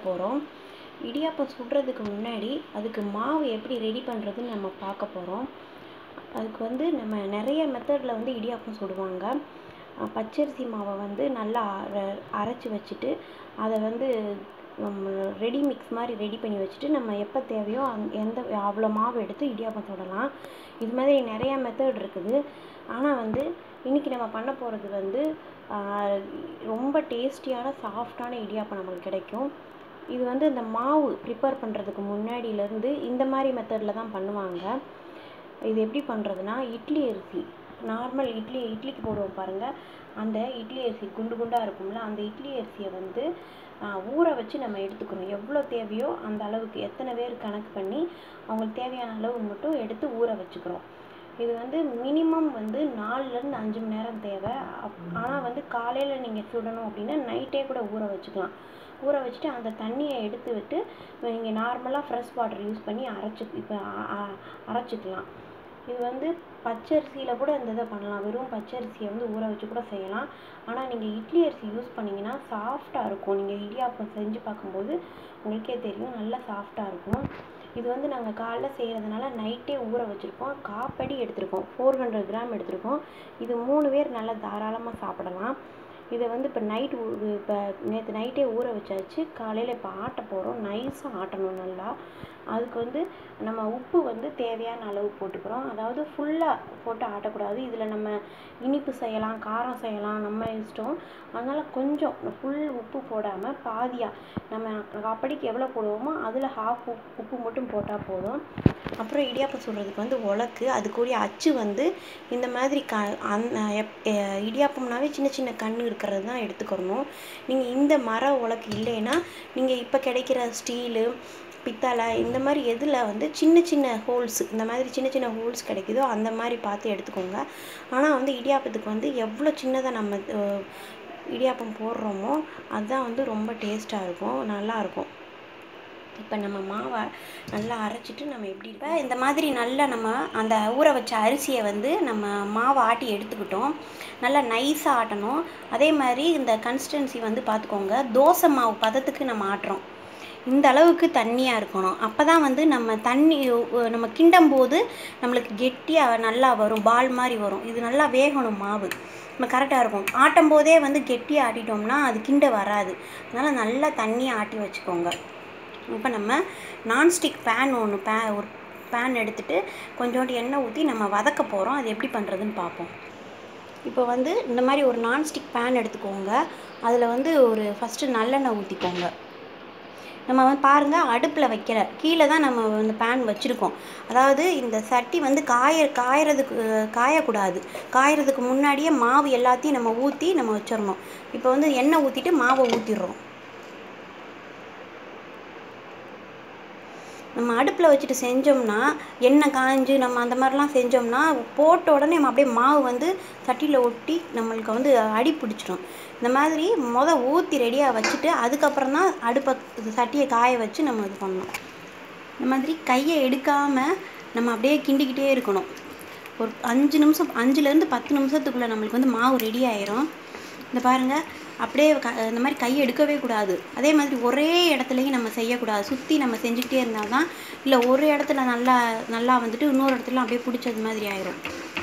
போகிறோம் இடியாப்பம் சுடுறதுக்கு முன்னாடி அதுக்கு மாவு எப்படி ரெடி பண்ணுறதுன்னு நம்ம பார்க்க போகிறோம் அதுக்கு வந்து நம்ம நிறைய மெத்தடில் வந்து இடியாப்பம் சுடுவாங்க அஹ் பச்சரிசி மாவை வந்து நல்லா அர அரைச்சி வச்சுட்டு அதை வந்து ரெடி மிக்ஸ் மாதிரி ரெடி பண்ணி வச்சுட்டு நம்ம எப்போ தேவையோ அந் எந்த அவ்வளோ மாவு எடுத்து இடியாப்பம் சுடலாம் இது மாதிரி நிறையா மெத்தட் இருக்குது ஆனால் வந்து இன்றைக்கி நம்ம பண்ண போகிறது வந்து ஆஹ் ரொம்ப டேஸ்டியான சாஃப்டான இடியாப்பம் நம்மளுக்கு கிடைக்கும் இது வந்து இந்த மாவு ப்ரிப்பேர் பண்ணுறதுக்கு முன்னாடியிலேருந்து இந்த மாதிரி மெத்தடில் தான் பண்ணுவாங்க இது எப்படி பண்ணுறதுனா இட்லி அரிசி நார்மல் இட்லி இட்லிக்கு போடுவோம் பாருங்கள் அந்த இட்லி அரிசி குண்டு குண்டாக இருக்கும்ல அந்த இட்லி அரிசியை வந்து ஆஹ் ஊற வச்சு நம்ம எடுத்துக்கணும் எவ்வளோ தேவையோ அந்த அளவுக்கு எத்தனை பேர் கணக்கு பண்ணி அவங்களுக்கு தேவையான அளவு மட்டும் எடுத்து ஊற வச்சுக்கிறோம் இது வந்து மினிமம் வந்து நாலுலேருந்து அஞ்சு மணி நேரம் தேவை ஆனால் வந்து காலையில் நீங்கள் சுடணும் அப்படின்னா நைட்டே கூட ஊற வச்சுக்கலாம் ஊற வச்சுட்டு அந்த தண்ணியை எடுத்து விட்டு நீங்கள் நார்மலாக ஃப்ரெஷ் வாட்டர் யூஸ் பண்ணி அரைச்சி இப்போ அரைச்சிக்கலாம் இது வந்து பச்சரிசியில் கூட இந்த இதை பண்ணலாம் வெறும் பச்சரிசியை வந்து ஊற வச்சு கூட செய்யலாம் ஆனால் நீங்கள் இட்லி அரிசி யூஸ் பண்ணிங்கன்னா சாஃப்டாக இருக்கும் நீங்கள் இடியாப்பம் செஞ்சு பார்க்கும்போது உங்களுக்கே தெரியும் நல்லா சாஃப்டாக இருக்கும் இது வந்து நாங்கள் காலைல செய்கிறதுனால நைட்டே ஊற வச்சுருக்கோம் காப்படி எடுத்திருக்கோம் ஃபோர் ஹண்ட்ரட் கிராம் எடுத்திருக்கோம் இது மூணு பேர் நல்லா தாராளமாக சாப்பிடலாம் இதை வந்து இப்போ நைட் இப்போ நேற்று நைட்டே ஊற வச்சாச்சு காலையில் இப்போ ஆட்ட போகிறோம் நைஸாக ஆட்டணும் நல்லா அதுக்கு வந்து நம்ம உப்பு வந்து தேவையான அளவு போட்டுக்கிறோம் அதாவது ஃபுல்லாக போட்டு ஆட்டக்கூடாது இதில் நம்ம இனிப்பு செய்யலாம் காரம் செய்யலாம் நம்ம இஷ்டம் அதனால் கொஞ்சம் ஃபுல் உப்பு போடாமல் பாதியாக நம்ம அப்படிக்கு எவ்வளோ போடுவோமோ அதில் ஹாஃப் உப் உப்பு மட்டும் போட்டால் போதும் அப்புறம் இடியாப்பம் சுடுறதுக்கு வந்து உலக்கு அதுக்குரிய அச்சு வந்து இந்த மாதிரி க அந் எப் இடியாப்பம்னாவே சின்ன சின்ன கண் இருக்கிறது தான் எடுத்துக்கிறணும் நீங்கள் இந்த மர உலக்கு இல்லைன்னா நீங்கள் இப்போ கிடைக்கிற ஸ்டீலு பித்தளை இந்த மாதிரி எதில் வந்து சின்ன சின்ன ஹோல்ஸ் இந்த மாதிரி சின்ன சின்ன ஹோல்ஸ் கிடைக்குதோ அந்த மாதிரி பார்த்து எடுத்துக்கோங்க ஆனால் வந்து இடியாப்பத்துக்கு வந்து எவ்வளோ சின்னதாக நம்ம அஹ், இடியாப்பம் போடுறோமோ அதுதான் வந்து ரொம்ப டேஸ்ட்டாக இருக்கும் நல்லாயிருக்கும் இப்போ நம்ம மாவை நல்லா அரைச்சிட்டு நம்ம எப்படி இப்போ இந்த மாதிரி நல்லா நம்ம அந்த ஊற வச்ச அரிசியை வந்து நம்ம மாவை ஆட்டி எடுத்துக்கிட்டோம் நல்லா நைஸாக ஆட்டணும் அதே மாதிரி இந்த கன்சிஸ்டன்சி வந்து பார்த்துக்கோங்க தோசை மாவு பதத்துக்கு நம்ம ஆட்டுறோம் இந்த அளவுக்கு தண்ணியாக இருக்கணும் அப்போ தான் வந்து நம்ம தண்ணி உ- நம்ம கிண்டும் போது நம்மளுக்கு கெட்டியாக நல்லா வரும் பால் மாதிரி வரும் இது நல்லா வேகணும் மாவு நம்ம கரெக்டாக இருக்கும் ஆட்டும் போதே வந்து கெட்டியாக ஆட்டிட்டோம்னா அது கிண்ட வராது அதனால் நல்லா தண்ணியை ஆட்டி வச்சுக்கோங்க இப்போ நம்ம நான்ஸ்டிக் பேன் ஒன்று பே ஒரு பேன் எடுத்துட்டு கொஞ்சோண்டு எண்ணெய் ஊற்றி நம்ம வதக்க போகிறோம் அது எப்படி பண்ணுறதுன்னு பார்ப்போம் இப்போ வந்து இந்த மாதிரி ஒரு நான்ஸ்டிக் பேன் எடுத்துக்கோங்க அதில் வந்து ஒரு ஃபஸ்ட்டு நல்லெண்ணெய் ஊற்றிக்கோங்க நம்ம வந்து பாருங்கள் அடுப்பில் வைக்கிற கீழே தான் நம்ம இந்த பேன் வச்சுருக்கோம் அதாவது இந்த சட்டி வந்து காய காயறதுக்கு காயக்கூடாது காயறதுக்கு முன்னாடியே மாவு எல்லாத்தையும் நம்ம ஊற்றி நம்ம வச்சிடணும் இப்போ வந்து எண்ணெய் ஊற்றிட்டு மாவை ஊற்றிடுறோம் நம்ம அடுப்பில் வச்சுட்டு செஞ்சோம்னா எண்ணெய் காய்ஞ்சு நம்ம அந்த மாதிரிலாம் செஞ்சோம்னா போட்ட உடனே நம்ம அப்படியே மாவு வந்து சட்டியில் ஒட்டி நம்மளுக்கு வந்து அடி பிடிச்சிரும் இந்த மாதிரி முத ஊற்றி ரெடியாக வச்சுட்டு அதுக்கப்புறம் தான் அடுப்பை இது சட்டியை காய வச்சு நம்ம இது பண்ணணும் இந்த மாதிரி கையை எடுக்காமல் நம்ம அப்படியே கிண்டிக்கிட்டே இருக்கணும் ஒரு அஞ்சு நிமிஷம் அஞ்சுலேருந்து பத்து நிமிஷத்துக்குள்ளே நம்மளுக்கு வந்து மாவு ரெடி ஆயிரும் இந்த பாருங்கள் அப்படியே க இந்த மாதிரி கை எடுக்கவே கூடாது அதே மாதிரி ஒரே இடத்துலையும் நம்ம செய்யக்கூடாது சுற்றி நம்ம செஞ்சுக்கிட்டே இருந்தால் தான் இல்லை ஒரு இடத்துல நல்லா நல்லா வந்துட்டு இன்னொரு இடத்துல அப்படியே பிடிச்சது மாதிரி ஆயிரும்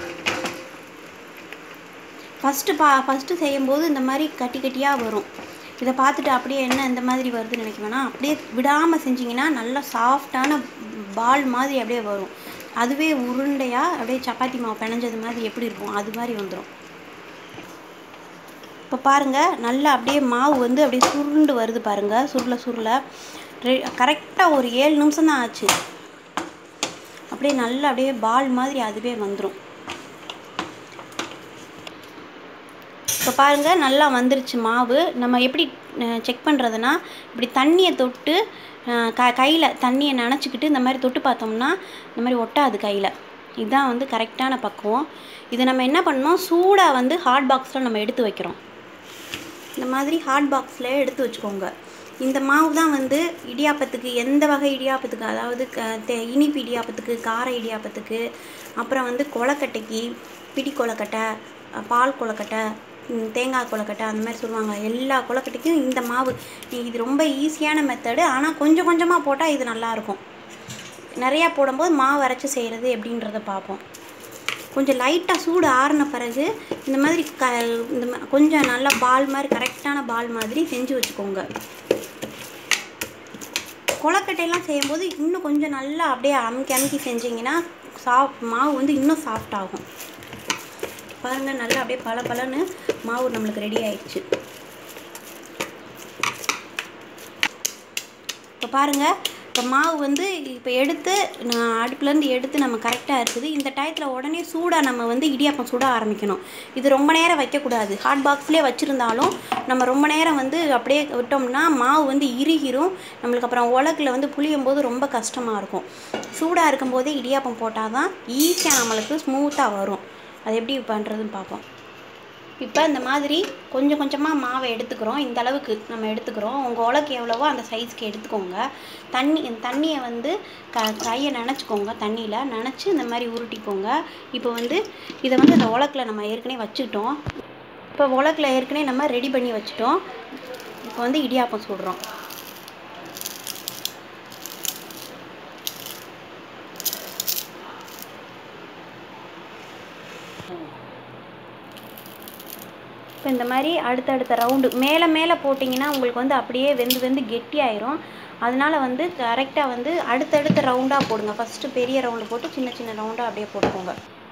ஃபஸ்ட்டு பா ஃபஸ்ட்டு செய்யும்போது இந்த மாதிரி கட்டி கட்டியாக வரும் இதை பார்த்துட்டு அப்படியே என்ன இந்த மாதிரி வருதுன்னு நினைக்க வேணாம் அப்படியே விடாமல் செஞ்சிங்கன்னா நல்லா சாஃப்டான பால் மாதிரி அப்படியே வரும் அதுவே உருண்டையாக அப்படியே சப்பாத்தி மாவு பிணைஞ்சது மாதிரி எப்படி இருக்கும் அது மாதிரி வந்துடும் இப்போ பாருங்கள் நல்லா அப்படியே மாவு வந்து அப்படியே சுருண்டு வருது பாருங்கள் சுருள சுருள கரெக்டாக ஒரு ஏழு நிமிஷம் தான் ஆச்சு அப்படியே நல்லா அப்படியே பால் மாதிரி அதுவே வந்துடும் இப்போ பாருங்கள் நல்லா வந்துருச்சு மாவு நம்ம எப்படி செக் பண்ணுறதுனா இப்படி தண்ணியை தொட்டு அஹ், க கையில் தண்ணியை நனைச்சிக்கிட்டு இந்த மாதிரி தொட்டு பார்த்தோம்னா இந்த மாதிரி ஒட்டாது கையில் இதுதான் வந்து கரெக்டான பக்குவம் இதை நம்ம என்ன பண்ணோம் சூடாக வந்து ஹாட் பாக்ஸில் நம்ம எடுத்து வைக்கிறோம் இந்த மாதிரி ஹாட் பாக்ஸில் எடுத்து வச்சுக்கோங்க இந்த மாவு தான் வந்து இடியாப்பத்துக்கு எந்த வகை இடியாப்பத்துக்கு அதாவது க தே- இனிப்பு இடியாப்பத்துக்கு கார இடியாப்பத்துக்கு அப்புறம் வந்து கொழக்கட்டைக்கு பிடி கொழக்கட்டை அஹ் பால் கொழக்கட்டை ம், தேங்காய் கொலக்கட்டை அந்த மாதிரி சொல்லுவாங்க எல்லா கொலக்கட்டைக்கும் இந்த மாவு இது ரொம்ப ஈஸியான மெத்தடு ஆனால் கொஞ்சம் கொஞ்சமாக போட்டால் இது நல்லாயிருக்கும் நிறையா போடும்போது மாவு அரைச்சி செய்கிறது எப்படின்றத பார்ப்போம் கொஞ்சம் லைட்டாக சூடு ஆறின பிறகு இந்த மாதிரி க இந்த மா- கொஞ்சம் நல்லா பால் மாதிரி கரெக்டான பால் மாதிரி செஞ்சு வச்சுக்கோங்க கொலக்கட்டையெல்லாம் செய்யும்போது இன்னும் கொஞ்சம் நல்லா அப்படியே அமுக்கி அமுக்கி செஞ்சீங்கன்னா சாஃப்ட் மாவு வந்து இன்னும் சாஃப்ட் ஆகும் பாருங்கள் நல்லா அப்படியே பல பலன்னு மாவு நம்மளுக்கு ரெடி ஆயிடுச்சு இப்போ பாருங்கள் இப்போ மாவு வந்து இப்போ எடுத்து நான் அடுப்புலேருந்து எடுத்து நம்ம கரெக்டாக இருக்குது இந்த டயத்தில் உடனே சூடாக நம்ம வந்து இடியாப்பம் சுட ஆரம்பிக்கணும் இது ரொம்ப நேரம் வைக்கக்கூடாது ஹாட் பாக்ஸ்லேயே வச்சுருந்தாலும் நம்ம ரொம்ப நேரம் வந்து அப்படியே விட்டோம்னா மாவு வந்து இறுகிரும் நம்மளுக்கு அப்புறம் உலக்கில் வந்து புளியும் போது ரொம்ப கஷ்டமாக இருக்கும் சூடாக இருக்கும்போதே இடியாப்பம் போட்டால் தான் ஈஸியாக நம்மளுக்கு ஸ்மூத்தாக வரும் அது எப்படி பண்ணுறதுன்னு பார்ப்போம் இப்போ இந்த மாதிரி கொஞ்சம் கொஞ்சமாக மாவை எடுத்துக்கிறோம் இந்த அளவுக்கு நம்ம எடுத்துக்கிறோம் உங்கள் உலக்கு எவ்வளவோ அந்த சைஸ்க்கு எடுத்துக்கோங்க தண்ணி தண்ணியை வந்து க கையை நனைச்சிக்கோங்க தண்ணியில் நனைச்சி இந்த மாதிரி உருட்டிக்கோங்க இப்போ வந்து இதை வந்து அந்த உலக்கில் நம்ம ஏற்கனவே வச்சுக்கிட்டோம் இப்போ உலக்கில் ஏற்கனவே நம்ம ரெடி பண்ணி வச்சுட்டோம் இப்போ வந்து இடியாப்பம் சுடுறோம் இப்போ இந்த மாதிரி அடுத்தடுத்த ரவுண்டு மேலே மேலே போட்டிங்கன்னா உங்களுக்கு வந்து அப்படியே வெந்து வெந்து கெட்டியாயிரும் அதனால வந்து கரெக்டாக வந்து அடுத்தடுத்த ரவுண்டாக போடுங்க ஃபஸ்ட்டு பெரிய ரவுண்டு போட்டு சின்ன சின்ன ரவுண்டாக அப்படியே போட்டுக்கோங்க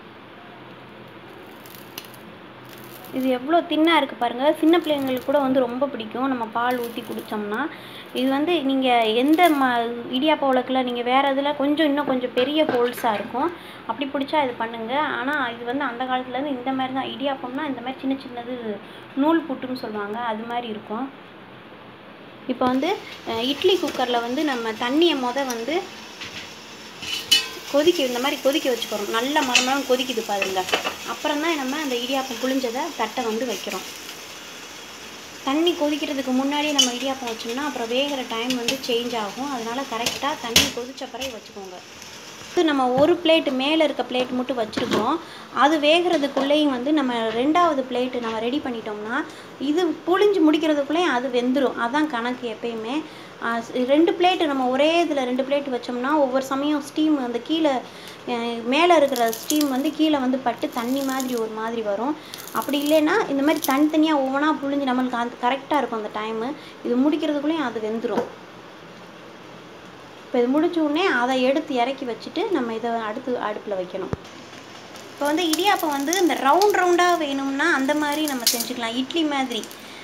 இது எவ்வளோ தின்னாக இருக்குது பாருங்கள் சின்ன பிள்ளைங்களுக்கு கூட வந்து ரொம்ப பிடிக்கும் நம்ம பால் ஊற்றி குடித்தோம்னா இது வந்து நீங்கள் எந்த ம இடியாப்ப உலக்கில் நீங்கள் வேறு இதில் கொஞ்சம் இன்னும் கொஞ்சம் பெரிய ஹோல்ஸாக இருக்கும் அப்படி பிடிச்சா இது பண்ணுங்கள் ஆனால் இது வந்து அந்த காலத்துலேருந்து இந்த மாதிரி தான் இடியாப்பம்னா இந்த மாதிரி சின்ன சின்னது நூல் புட்டுன்னு சொல்லுவாங்க அது மாதிரி இருக்கும் இப்போ வந்து அஹ், இட்லி குக்கரில் வந்து நம்ம தண்ணியை மொத வந்து கொதிக்க இந்த மாதிரி கொதிக்க வச்சுக்கிறோம் நல்லா மரமரம் கொதிக்குது பாருங்க அப்புறம் தான் நம்ம அந்த இடியாப்பம் புளிஞ்சதை தட்டை வந்து வைக்கிறோம் தண்ணி கொதிக்கிறதுக்கு முன்னாடியே நம்ம இடியாப்பம் வச்சோம்னா அப்புறம் வேகிற டைம் வந்து சேஞ்ச் ஆகும் அதனால கரெக்டாக தண்ணி கொதிச்ச பிறகு வச்சுக்கோங்க இது நம்ம ஒரு பிளேட் மேலே இருக்க பிளேட் மட்டும் வச்சுருக்கோம் அது வேகிறதுக்குள்ளேயும் வந்து நம்ம ரெண்டாவது பிளேட்டு நம்ம ரெடி பண்ணிட்டோம்னா இது புளிஞ்சு முடிக்கிறதுக்குள்ளேயும் அது வெந்துடும் அதான் கணக்கு எப்பயுமே ஆஹ் ஸ்- ரெண்டு பிளேட்டு நம்ம ஒரே இதில் ரெண்டு பிளேட் வச்சோம்னா ஒவ்வொரு சமயம் ஸ்டீம் அந்த கீழே மேலே இருக்கிற ஸ்டீம் வந்து கீழே வந்து பட்டு தண்ணி மாதிரி ஒரு மாதிரி வரும் அப்படி இல்லைன்னா இந்த மாதிரி தனித்தனியாக ஒவ்வொன்றா புளிஞ்சு நம்மளுக்கு அது கரெக்டாக இருக்கும் அந்த டைமு இது முடிக்கிறதுக்குள்ளேயும் அது வெந்துடும் இப்போ இது முடிச்ச உடனே அதை எடுத்து இறக்கி வச்சுட்டு நம்ம இதை அடுத்து அடுப்பில் வைக்கணும் இப்போ வந்து இடியாப்பம் வந்து இந்த ரவுண்ட் ரவுண்டாக வேணும்னா அந்த மாதிரி நம்ம செஞ்சுக்கலாம் இட்லி மாதிரி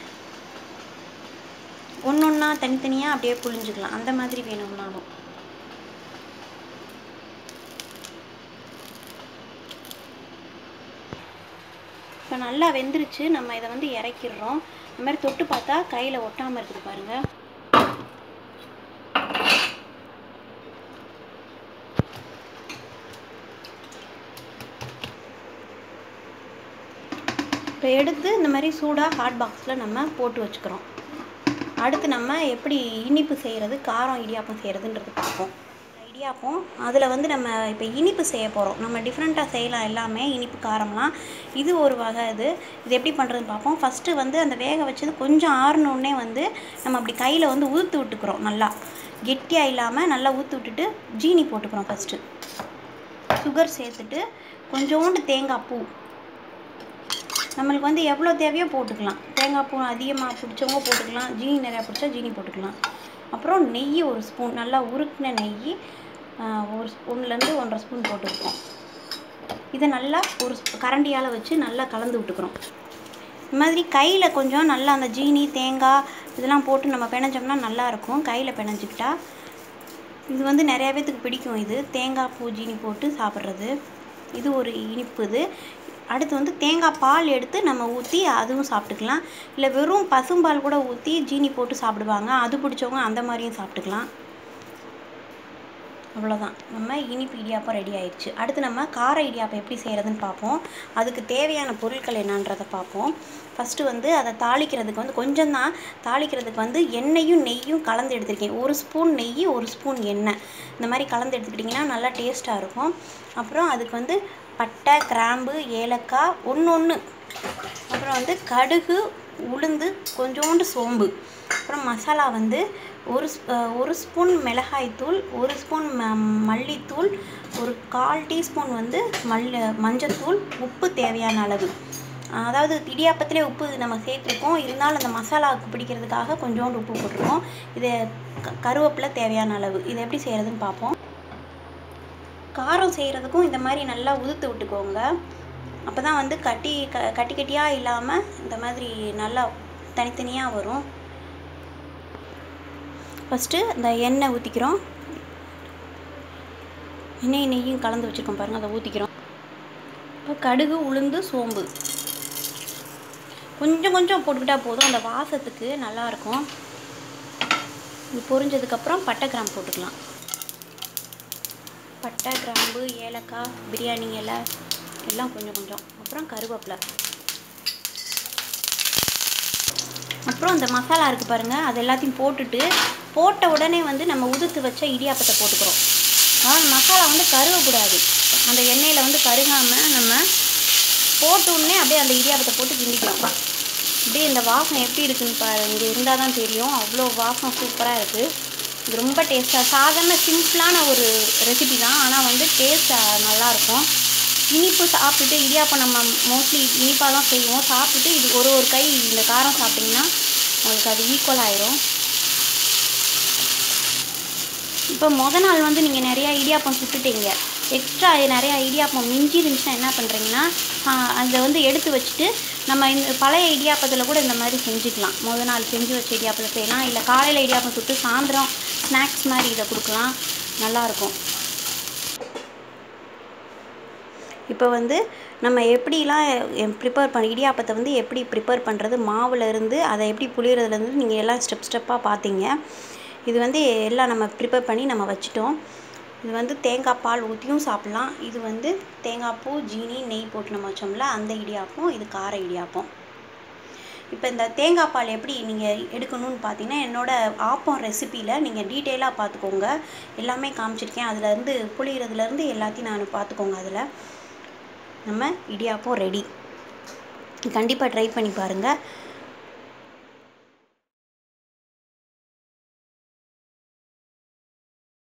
ஒன்று ஒன்றா தனித்தனியாக அப்படியே புழிஞ்சுக்கலாம் அந்த மாதிரி வேணும்னாலும் இப்போ நல்லா வெந்துருச்சு நம்ம இதை வந்து இறக்கிடுறோம் இந்த மாதிரி தொட்டு பார்த்தா கையில் ஒட்டாமல் இருக்குது பாருங்கள் இப்போ எடுத்து இந்த மாதிரி சூடாக ஹாட் பாக்ஸில் நம்ம போட்டு வச்சுக்கிறோம் அடுத்து நம்ம எப்படி இனிப்பு செய்கிறது காரம் இடியாப்பம் செய்கிறதுன்றது பார்ப்போம் இடியாப்பம் அதில் வந்து நம்ம இப்போ இனிப்பு செய்ய போகிறோம் நம்ம டிஃப்ரெண்ட்டாக செய்யலாம் எல்லாமே இனிப்பு காரம்லாம் இது ஒரு வகை இது இது எப்படி பண்ணுறதுன்னு பார்ப்போம் ஃபஸ்ட்டு வந்து அந்த வேக வச்சது கொஞ்சம் ஆறினோடனே வந்து நம்ம அப்படி கையில் வந்து ஊற்று விட்டுக்கிறோம் நல்லா கெட்டியாக இல்லாமல் நல்லா ஊற்றி விட்டுட்டு ஜீனி போட்டுக்கிறோம் ஃபஸ்ட்டு சுகர் சேர்த்துட்டு கொஞ்சோண்டு தேங்காய் பூ நம்மளுக்கு வந்து எவ்வளோ தேவையோ போட்டுக்கலாம் தேங்காய் பூ அதிகமாக பிடிச்சவங்க போட்டுக்கலாம் ஜீனி நிறையா பிடிச்சா ஜீனி போட்டுக்கலாம் அப்புறம் நெய் ஒரு ஸ்பூன் நல்லா உருக்கின நெய் ஆஹ், ஒரு ஸ்பூன்லேருந்து ஒன்றரை ஸ்பூன் போட்டுருக்கோம் இதை நல்லா ஒரு ஸ்பூ- கரண்டியால் வச்சு நல்லா கலந்து விட்டுக்கிறோம் இந்த மாதிரி கையில் கொஞ்சம் நல்லா அந்த ஜீனி தேங்காய் இதெல்லாம் போட்டு நம்ம பிணைஞ்சோம்னா நல்லா இருக்கும் கையில் பிணைஞ்சிக்கிட்டா இது வந்து நிறைய பேத்துக்கு பிடிக்கும் இது தேங்காய் பூ ஜீனி போட்டு சாப்பிட்றது இது ஒரு இனிப்பு இது அடுத்து வந்து தேங்காய் பால் எடுத்து நம்ம ஊற்றி அதுவும் சாப்பிட்டுக்கலாம் இல்லை வெறும் பசும்பால் கூட ஊற்றி ஜீனி போட்டு சாப்பிடுவாங்க அது பிடிச்சவங்க அந்த மாதிரியும் சாப்பிட்டுக்கலாம் அவ்வளோதான் நம்ம இனிப்பு இடியாப்பம் ரெடி ஆயிடுச்சு அடுத்து நம்ம கார இடியாப்பம் எப்படி செய்கிறதுன்னு பார்ப்போம் அதுக்கு தேவையான பொருட்கள் என்னன்றதை பார்ப்போம் ஃபஸ்ட்டு வந்து அதை தாளிக்கிறதுக்கு வந்து கொஞ்சம் தான் தாளிக்கிறதுக்கு வந்து எண்ணெயும் நெய்யும் கலந்து எடுத்திருக்கேன் ஒரு ஸ்பூன் நெய் ஒரு ஸ்பூன் எண்ணெய் இந்த மாதிரி கலந்து எடுத்துக்கிட்டிங்கன்னா நல்லா டேஸ்ட்டாக இருக்கும் அப்புறம் அதுக்கு வந்து பட்டை கிராம்பு ஏலக்காய் ஒன்று ஒன்று அப்புறம் அப்புறம் வந்து கடுகு உளுந்து கொஞ்சோண்டு சோம்பு அப்புறம் மசாலா வந்து ஒரு ஸ்- அஹ் ஒரு ஸ்பூன் மிளகாய்த்தூள் ஒரு ஸ்பூன் ம மல்லித்தூள் ஒரு கால் டீஸ்பூன் வந்து மல் மஞ்சத்தூள் உப்பு தேவையான அளவு அதாவது இடியாப்பத்திலே உப்பு நம்ம சேர்த்துருக்கோம் இருந்தாலும் அந்த மசாலாவுக்கு பிடிக்கிறதுக்காக கொஞ்சோண்டு உப்பு போட்டிருக்கோம் இது க- கருவேப்பிலை தேவையான அளவு இதை எப்படி செய்கிறதுன்னு பார்ப்போம் காரம் செய்கிறதுக்கும் இந்த மாதிரி நல்லா உதுத்து விட்டுக்கோங்க அப்போ தான் வந்து கட்டி க கட்டி கட்டியாக இல்லாமல் இந்த மாதிரி நல்லா தனித்தனியாக வரும் ஃபஸ்ட்டு இந்த எண்ணெய் ஊற்றிக்கிறோம் எண்ணெய் நெய்யும் கலந்து வச்சுருக்கோம் பாருங்கள் அதை ஊற்றிக்கிறோம் இப்போ கடுகு உளுந்து சோம்பு கொஞ்சம் கொஞ்சம் போட்டுக்கிட்டா போதும் அந்த வாசத்துக்கு நல்லாயிருக்கும் இது பொரிஞ்சதுக்கப்புறம் பட்டை கிராம்பு போட்டுக்கலாம் பட்டை கிராம்பு ஏலக்காய் பிரியாணி இலை எல்லாம் கொஞ்சம் கொஞ்சம் அப்புறம் கருவேப்பிலை அப்புறம் இந்த மசாலா இருக்குது பாருங்கள் அது எல்லாத்தையும் போட்டுட்டு போட்ட உடனே வந்து நம்ம உதுத்து வச்ச இடியாப்பத்தை போட்டுக்கிறோம் அதாவது மசாலா வந்து கருகக்கூடாது அந்த எண்ணெயில் வந்து கருகாமல் நம்ம போட்ட உடனே அப்படியே அந்த இடியாப்பத்தை போட்டு கிண்டிக்கிறோம் அப்படியே இந்த வாசம் எப்படி இருக்குன்னு பாரு இங்கே இருந்தால் தான் தெரியும் அவ்வளோ வாசம் சூப்பராக இருக்குது இது ரொம்ப டேஸ்ட்டாக சாதாரண சிம்பிளான ஒரு ரெசிபி தான் ஆனால் வந்து டேஸ்ட் நல்லாயிருக்கும் இனிப்பு சாப்பிட்டுட்டு இடியாப்பம் நம்ம மோஸ்ட்லி இனிப்பாக தான் செய்வோம் சாப்பிட்டுட்டு இது ஒரு ஒரு கை இந்த காரம் சாப்பிட்டிங்கன்னா உங்களுக்கு அது ஈக்குவல் ஆயிரும் இப்போ முத நாள் வந்து நீங்கள் நிறையா இடியாப்பம் சுட்டுட்டீங்க எக்ஸ்ட்ரா நிறையா இடியாப்பம் மிஞ்சி இருந்துச்சுன்னா என்ன பண்ணுறீங்கன்னா அதை வந்து எடுத்து வச்சுட்டு நம்ம இந்த பழைய இடியாப்பத்தில் கூட இந்த மாதிரி செஞ்சுக்கலாம் முத நாள் செஞ்சு வச்ச இடியாப்பத்தை செய்யலாம் இல்லை காலையில் இடியாப்பம் சுட்டு சாயந்தரம் ஸ்நாக்ஸ் மாதிரி இதை கொடுக்கலாம் நல்லாயிருக்கும் இப்போ வந்து நம்ம எப்படிலாம் ப்ரிப்பேர் பண்ண இடியாப்பத்தை வந்து எப்படி ப்ரிப்பேர் பண்ணுறது மாவுல இருந்து அதை எப்படி புளியறதுலேருந்து நீங்கள் எல்லாம் ஸ்டெப் ஸ்டெப்பாக பார்த்தீங்க இது வந்து எல்லாம் நம்ம ப்ரிப்பேர் பண்ணி நம்ம வச்சுட்டோம் இது வந்து தேங்காய் பால் ஊற்றியும் சாப்பிட்லாம் இது வந்து தேங்காய் பூ ஜீனி நெய் போட்டு நம்ம வச்சோம்ல அந்த இடியாப்பம் இது கார இடியாப்பம் இப்போ இந்த தேங்காய் பால் எப்படி நீங்கள் எடுக்கணும்னு பார்த்தீங்கன்னா என்னோட ஆப்பம் ரெசிப்பியில் நீங்கள் டீட்டெயிலாக பார்த்துக்கோங்க எல்லாமே காமிச்சிருக்கேன் அதுலேருந்து புளியறதுலேருந்து எல்லாத்தையும் நான் பார்த்துக்கோங்க அதில் நம்ம இடியாப்பம் ரெடி கண்டிப்பாக ட்ரை பண்ணி பாருங்கள்